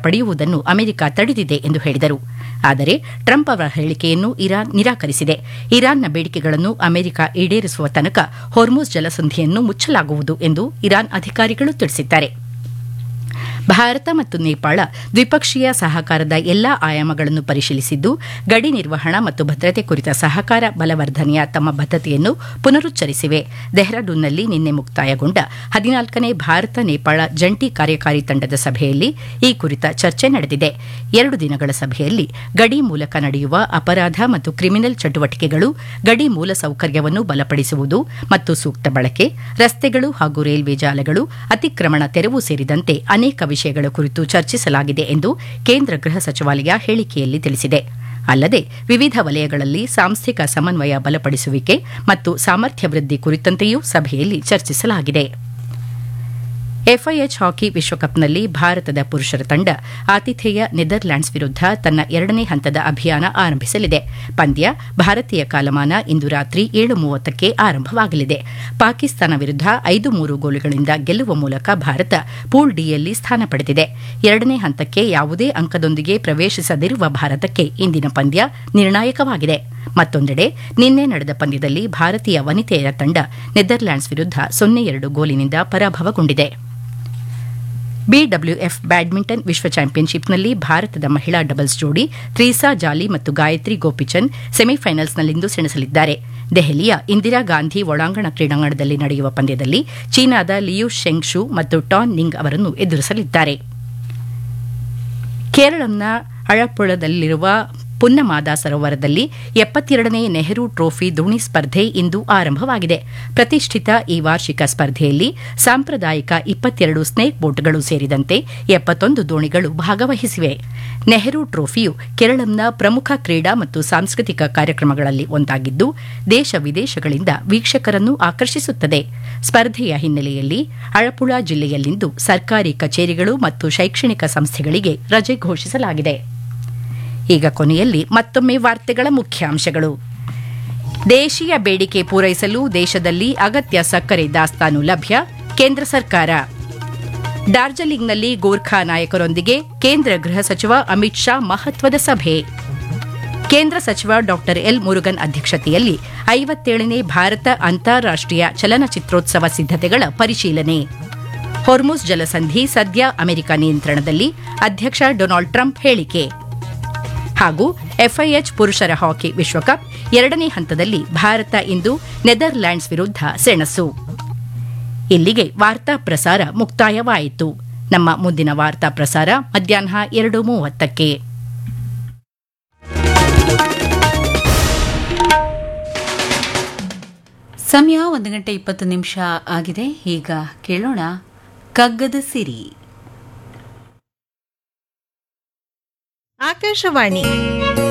ಪಡೆಯುವುದನ್ನು ಅಮೆರಿಕ ತಡೆದಿದೆ ಎಂದು ಹೇಳಿದರು ಆದರೆ ಟ್ರಂಪ್ ಅವರ ಹೇಳಿಕೆಯನ್ನು ಇರಾನ್ ನಿರಾಕರಿಸಿದೆ ಇರಾನ್ನ ಬೇಡಿಕೆಗಳನ್ನು ಅಮೆರಿಕ ಈಡೇರಿಸುವ ತನಕ ಹೊರ್ಮುಜ್ ಜಲಸಂಧಿಯನ್ನು ಮುಚ್ಚಲಾಗುವುದು ಎಂದು ಇರಾನ್ ಅಧಿಕಾರಿಗಳು ತಿಳಿಸಿದ್ದಾರೆ ಭಾರತ ಮತ್ತು ನೇಪಾಳ ದ್ವಿಪಕ್ಷೀಯ ಸಹಕಾರದ ಎಲ್ಲಾ ಆಯಾಮಗಳನ್ನು ಪರಿಶೀಲಿಸಿದ್ದು ಗಡಿ ನಿರ್ವಹಣಾ ಮತ್ತು ಭದ್ರತೆ ಕುರಿತ ಸಹಕಾರ ಬಲವರ್ಧನೆಯ ತಮ್ಮ ಬದ್ಧತೆಯನ್ನು ಪುನರುಚ್ಚರಿಸಿವೆ ಡೆಹ್ರಾಡೂನ್ನಲ್ಲಿ ನಿನ್ನೆ ಮುಕ್ತಾಯಗೊಂಡ ಹದಿನಾಲ್ಕನೇ ಭಾರತ ನೇಪಾಳ ಜಂಟಿ ಕಾರ್ಯಕಾರಿ ತಂಡದ ಸಭೆಯಲ್ಲಿ ಈ ಕುರಿತ ಚರ್ಚೆ ನಡೆದಿದೆ ಎರಡು ದಿನಗಳ ಸಭೆಯಲ್ಲಿ ಗಡಿ ಮೂಲಕ ನಡೆಯುವ ಅಪರಾಧ ಮತ್ತು ಕ್ರಿಮಿನಲ್ ಚಟುವಟಿಕೆಗಳು ಗಡಿ ಮೂಲಸೌಕರ್ಯವನ್ನು ಬಲಪಡಿಸುವುದು ಮತ್ತು ಸೂಕ್ತ ಬಳಕೆ ರಸ್ತೆಗಳು ಹಾಗೂ ರೈಲ್ವೆ ಜಾಲಗಳು ಅತಿಕ್ರಮಣ ತೆರವು ಸೇರಿದಂತೆ ಅನೇಕ ವಿಷಯಗಳ ಕುರಿತು ಚರ್ಚಿಸಲಾಗಿದೆ ಎಂದು ಕೇಂದ್ರ ಗೃಹ ಸಚಿವಾಲಯ ಹೇಳಿಕೆಯಲ್ಲಿ ತಿಳಿಸಿದೆ ಅಲ್ಲದೆ ವಿವಿಧ ವಲಯಗಳಲ್ಲಿ ಸಾಂಸ್ಥಿಕ ಸಮನ್ವಯ ಬಲಪಡಿಸುವಿಕೆ ಮತ್ತು ಸಾಮರ್ಥ್ಯ ವೃದ್ಧಿ ಕುರಿತಂತೆಯೂ ಸಭೆಯಲ್ಲಿ ಚರ್ಚಿಸಲಾಗಿದೆ ಎಫ್ಐಎಚ್ ಹಾಕಿ ವಿಶ್ವಕಪ್ನಲ್ಲಿ ಭಾರತದ ಪುರುಷರ ತಂಡ ಆತಿಥೇಯ ನೆದರ್ಲ್ಯಾಂಡ್ಸ್ ವಿರುದ್ಧ ತನ್ನ ಎರಡನೇ ಹಂತದ ಅಭಿಯಾನ ಆರಂಭಿಸಲಿದೆ ಪಂದ್ಯ ಭಾರತೀಯ ಕಾಲಮಾನ ಇಂದು ರಾತ್ರಿ ಏಳು ಮೂವತ್ತಕ್ಕೆ ಆರಂಭವಾಗಲಿದೆ ಪಾಕಿಸ್ತಾನ ವಿರುದ್ಧ ಐದು ಮೂರು ಗೋಲುಗಳಿಂದ ಗೆಲ್ಲುವ ಮೂಲಕ ಭಾರತ ಪೂಲ್ ಡಿಯಲ್ಲಿ ಸ್ಥಾನ ಪಡೆದಿದೆ ಎರಡನೇ ಹಂತಕ್ಕೆ ಯಾವುದೇ ಅಂಕದೊಂದಿಗೆ ಪ್ರವೇಶಿಸದಿರುವ ಭಾರತಕ್ಕೆ ಇಂದಿನ ಪಂದ್ಯ ನಿರ್ಣಾಯಕವಾಗಿದೆ ಮತ್ತೊಂದೆಡೆ ನಿನ್ನೆ ನಡೆದ ಪಂದ್ಯದಲ್ಲಿ ಭಾರತೀಯ ವನಿತೆಯರ ತಂಡ ನೆದರ್ಲ್ಯಾಂಡ್ಸ್ ವಿರುದ್ಧ ಸೊನ್ನೆ ಎರಡು ಗೋಲಿನಿಂದ ಪರಾಭವಗೊಂಡಿದೆ ಬಿಡಬ್ಲ್ಯೂಎಫ್ ಬ್ಯಾಡ್ಮಿಂಟನ್ ವಿಶ್ವ ಚಾಂಪಿಯನ್ಶಿಪ್ನಲ್ಲಿ ಭಾರತದ ಮಹಿಳಾ ಡಬಲ್ಸ್ ಜೋಡಿ ತ್ರೀಸಾ ಜಾಲಿ ಮತ್ತು ಗಾಯತ್ರಿ ಗೋಪಿಚಂದ್ ಸೆಮಿಫೈನಲ್ಸ್ನಲ್ಲಿಂದು ಸೆಣಸಲಿದ್ದಾರೆ ದೆಹಲಿಯ ಇಂದಿರಾ ಗಾಂಧಿ ಒಳಾಂಗಣ ಕ್ರೀಡಾಂಗಣದಲ್ಲಿ ನಡೆಯುವ ಪಂದ್ಯದಲ್ಲಿ ಚೀನಾದ ಲಿಯು ಶೆಂಗ್ ಶು ಮತ್ತು ಟಾನ್ ನಿಂಗ್ ಅವರನ್ನು ಎದುರಿಸಲಿದ್ದಾರೆ ಕೇರಳಂನ ಅಳಪ್ಪುಳದಲ್ಲಿರುವ ಪುನ್ನಮಾದ ಸರೋವರದಲ್ಲಿ ಎಪ್ಪತ್ತೆರಡನೇ ನೆಹರು ಟ್ರೋಫಿ ದೋಣಿ ಸ್ಪರ್ಧೆ ಇಂದು ಆರಂಭವಾಗಿದೆ ಪ್ರತಿಷ್ಠಿತ ಈ ವಾರ್ಷಿಕ ಸ್ಪರ್ಧೆಯಲ್ಲಿ ಸಾಂಪ್ರದಾಯಿಕ ಇಪ್ಪತ್ತೆರಡು ಸ್ನೇಕ್ ಬೋಟ್ಗಳು ಸೇರಿದಂತೆ ಎಪ್ಪತ್ತೊಂದು ದೋಣಿಗಳು ಭಾಗವಹಿಸಿವೆ ನೆಹರು ಟ್ರೋಫಿಯು ಕೇರಳಂನ ಪ್ರಮುಖ ಕ್ರೀಡಾ ಮತ್ತು ಸಾಂಸ್ಕೃತಿಕ ಕಾರ್ಯಕ್ರಮಗಳಲ್ಲಿ ಒಂದಾಗಿದ್ದು ದೇಶ ವಿದೇಶಗಳಿಂದ ವೀಕ್ಷಕರನ್ನು ಆಕರ್ಷಿಸುತ್ತದೆ ಸ್ಪರ್ಧೆಯ ಹಿನ್ನೆಲೆಯಲ್ಲಿ ಅಳಪುಳ ಜಿಲ್ಲೆಯಲ್ಲಿಂದು ಸರ್ಕಾರಿ ಕಚೇರಿಗಳು ಮತ್ತು ಶೈಕ್ಷಣಿಕ ಸಂಸ್ಥೆಗಳಿಗೆ ರಜೆ ಘೋಷಿಸಲಾಗಿದೆ ಈಗ ಕೊನೆಯಲ್ಲಿ ಮತ್ತೊಮ್ಮೆ ವಾರ್ತೆಗಳ ಮುಖ್ಯಾಂಶಗಳು ದೇಶೀಯ ಬೇಡಿಕೆ ಪೂರೈಸಲು ದೇಶದಲ್ಲಿ ಅಗತ್ಯ ಸಕ್ಕರೆ ದಾಸ್ತಾನು ಲಭ್ಯ ಕೇಂದ್ರ ಸರ್ಕಾರ ಡಾರ್ಜಿಲಿಂಗ್ನಲ್ಲಿ ಗೋರ್ಖಾ ನಾಯಕರೊಂದಿಗೆ ಕೇಂದ್ರ ಗೃಹ ಸಚಿವ ಅಮಿತ್ ಶಾ ಮಹತ್ವದ ಸಭೆ ಕೇಂದ್ರ ಸಚಿವ ಡಾ ಎಲ್ ಮುರುಗನ್ ಅಧ್ಯಕ್ಷತೆಯಲ್ಲಿ ಐವತ್ತೇಳನೇ ಭಾರತ ಅಂತಾರಾಷ್ಟೀಯ ಚಲನಚಿತ್ರೋತ್ಸವ ಸಿದ್ದತೆಗಳ ಪರಿಶೀಲನೆ ಹೊರ್ಮುಸ್ ಜಲಸಂಧಿ ಸದ್ಯ ಅಮೆರಿಕ ನಿಯಂತ್ರಣದಲ್ಲಿ ಅಧ್ಯಕ್ಷ ಡೊನಾಲ್ಡ್ ಟ್ರಂಪ್ ಹೇಳಿಕೆ ಹಾಗೂ ಎಫ್ಐಎಚ್ ಪುರುಷರ ಹಾಕಿ ವಿಶ್ವಕಪ್ ಎರಡನೇ ಹಂತದಲ್ಲಿ ಭಾರತ ಇಂದು ನೆದರ್ಲ್ಯಾಂಡ್ಸ್ ವಿರುದ್ಧ ಸೆಣಸು ಇಲ್ಲಿಗೆ ವಾರ್ತಾ ಪ್ರಸಾರ ಮುಕ್ತಾಯವಾಯಿತು ನಮ್ಮ ಮುಂದಿನ ವಾರ್ತಾ ಪ್ರಸಾರ ಮಧ್ಯಾಹ್ನ ಎರಡು ಮೂವತ್ತಕ್ಕೆ ಸಮಯ ಒಂದು ಗಂಟೆ ಇಪ್ಪತ್ತು ನಿಮಿಷ ಆಗಿದೆ ಈಗ ಕೇಳೋಣ ಕಗ್ಗದ ಸಿರಿ ಆಕಾಶವಾಣಿ